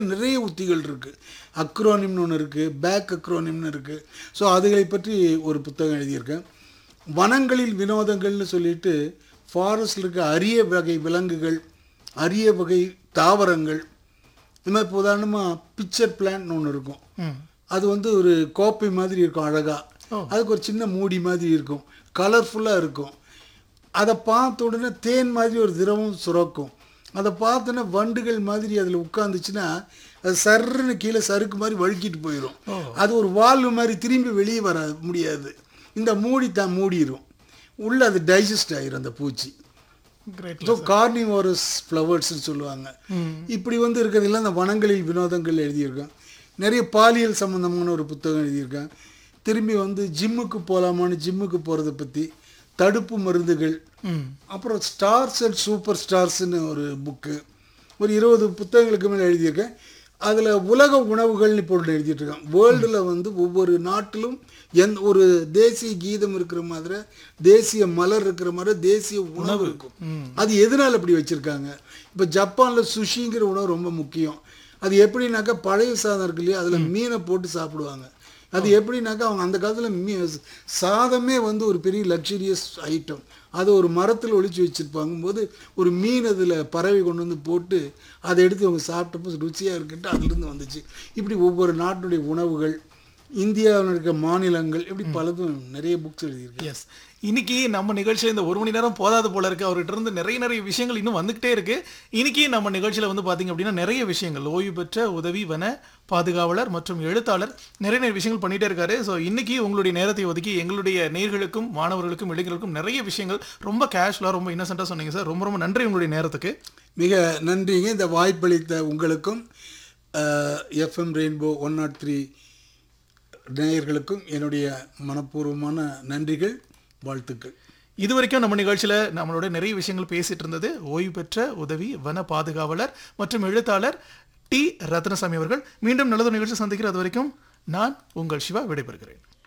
நிறைய உத்திகள் இருக்குது அக்ரோனிம்னு ஒன்று இருக்குது பேக் அக்ரோனிம்னு இருக்குது ஸோ அதுகளை பற்றி ஒரு புத்தகம் எழுதியிருக்கேன் வனங்களில் வினோதங்கள்னு சொல்லிட்டு ஃபாரஸ்டில் இருக்க அரிய வகை விலங்குகள் அரிய வகை தாவரங்கள் இந்த மாதிரி இப்போ உதாரணமாக பிக்சர் பிளான்ட்னு ஒன்று இருக்கும் ம் அது வந்து ஒரு கோப்பை மாதிரி இருக்கும் அழகாக அதுக்கு ஒரு சின்ன மூடி மாதிரி இருக்கும் கலர்ஃபுல்லாக இருக்கும் அதை பார்த்த உடனே தேன் மாதிரி ஒரு திரவம் சுரக்கும் அதை பார்த்தோன்னே வண்டுகள் மாதிரி அதில் உட்காந்துச்சுன்னா அது சர்ன்னு கீழே சறுக்கு மாதிரி வழுக்கிட்டு போயிடும் அது ஒரு வால்வு மாதிரி திரும்பி வெளியே வர முடியாது இந்த மூடி தான் மூடிடும் உள்ளே அது டைஜஸ்ட் ஆயிரும் அந்த பூச்சி கிரேட் ஸோ கார்னிவோரஸ் ஃப்ளவர்ஸ்னு சொல்லுவாங்க இப்படி வந்து இருக்கிறதெல்லாம் இந்த வனங்களில் வினோதங்கள் எழுதியிருக்கேன் நிறைய பாலியல் சம்மந்தமான ஒரு புத்தகம் எழுதியிருக்கேன் திரும்பி வந்து ஜிம்முக்கு போகலாமான்னு ஜிம்முக்கு போகிறத பற்றி தடுப்பு மருந்துகள் ம் அப்புறம் ஸ்டார்ஸ் அண்ட் சூப்பர் ஸ்டார்ஸ்னு ஒரு புக்கு ஒரு இருபது புத்தகங்களுக்கு மேலே எழுதியிருக்கேன் அதில் உலக உணவுகள்னு இப்போ ஒன்று எழுதிட்டு இருக்கேன் வேர்ல்டில் வந்து ஒவ்வொரு நாட்டிலும் எந்த ஒரு தேசிய கீதம் இருக்கிற மாதிரி தேசிய மலர் இருக்கிற மாதிரி தேசிய உணவு இருக்கும் அது எதனால் அப்படி வச்சுருக்காங்க இப்போ ஜப்பானில் சுஷிங்கிற உணவு ரொம்ப முக்கியம் அது எப்படின்னாக்கா பழைய சாதம் இருக்கு இல்லையா அதில் மீனை போட்டு சாப்பிடுவாங்க அது எப்படின்னாக்கா அவங்க அந்த காலத்தில் மீ சாதமே வந்து ஒரு பெரிய லக்ஸரியஸ் ஐட்டம் அதை ஒரு மரத்தில் ஒளிச்சு வச்சுருப்பாங்க போது ஒரு மீன் அதில் பறவை கொண்டு வந்து போட்டு அதை எடுத்து அவங்க சாப்பிட்டப்போ ருச்சியாக இருக்குன்ட்டு அதுலேருந்து வந்துச்சு இப்படி ஒவ்வொரு நாட்டுடைய உணவுகள் இந்தியாவில் இருக்க மாநிலங்கள் இப்படி பலதும் நிறைய புக்ஸ் எழுதியிருக்கேன் எஸ் இன்னைக்கு நம்ம நிகழ்ச்சியில் இந்த ஒரு மணி நேரம் போதாது போல இருக்கு அவர்கிட்ட இருந்து நிறைய நிறைய விஷயங்கள் இன்னும் வந்துகிட்டே இருக்கு இன்னைக்கு நம்ம நிகழ்ச்சியில வந்து பாத்தீங்க அப்படின்னா நிறைய விஷயங்கள் ஓய்வு பெற்ற உதவி வன பாதுகாவலர் மற்றும் எழுத்தாளர் நிறைய நிறைய விஷயங்கள் பண்ணிட்டே இருக்காரு ஸோ இன்னைக்கு உங்களுடைய நேரத்தை ஒதுக்கி எங்களுடைய நேர்களுக்கும் மாணவர்களுக்கும் இளைஞர்களுக்கும் நிறைய விஷயங்கள் ரொம்ப கேஷுவலாக ரொம்ப இன்னசென்ட்டாக சொன்னீங்க சார் ரொம்ப ரொம்ப நன்றி உங்களுடைய நேரத்துக்கு மிக நன்றிங்க இந்த வாய்ப்பளித்த உங்களுக்கும் FM rainbow one naught three நேயர்களுக்கும் என்னுடைய மனப்பூர்வமான நன்றிகள் வாழ்த்துக்கள் இது வரைக்கும் நம்ம நிகழ்ச்சியில நம்மளோட நிறைய விஷயங்கள் பேசிட்டு இருந்தது ஓய்வு பெற்ற உதவி வன பாதுகாவலர் மற்றும் எழுத்தாளர் டி ரத்னசாமி அவர்கள் மீண்டும் நல்லதொரு நிகழ்ச்சி சந்திக்கிற அது வரைக்கும் நான் உங்கள் சிவா விடைபெறுகிறேன்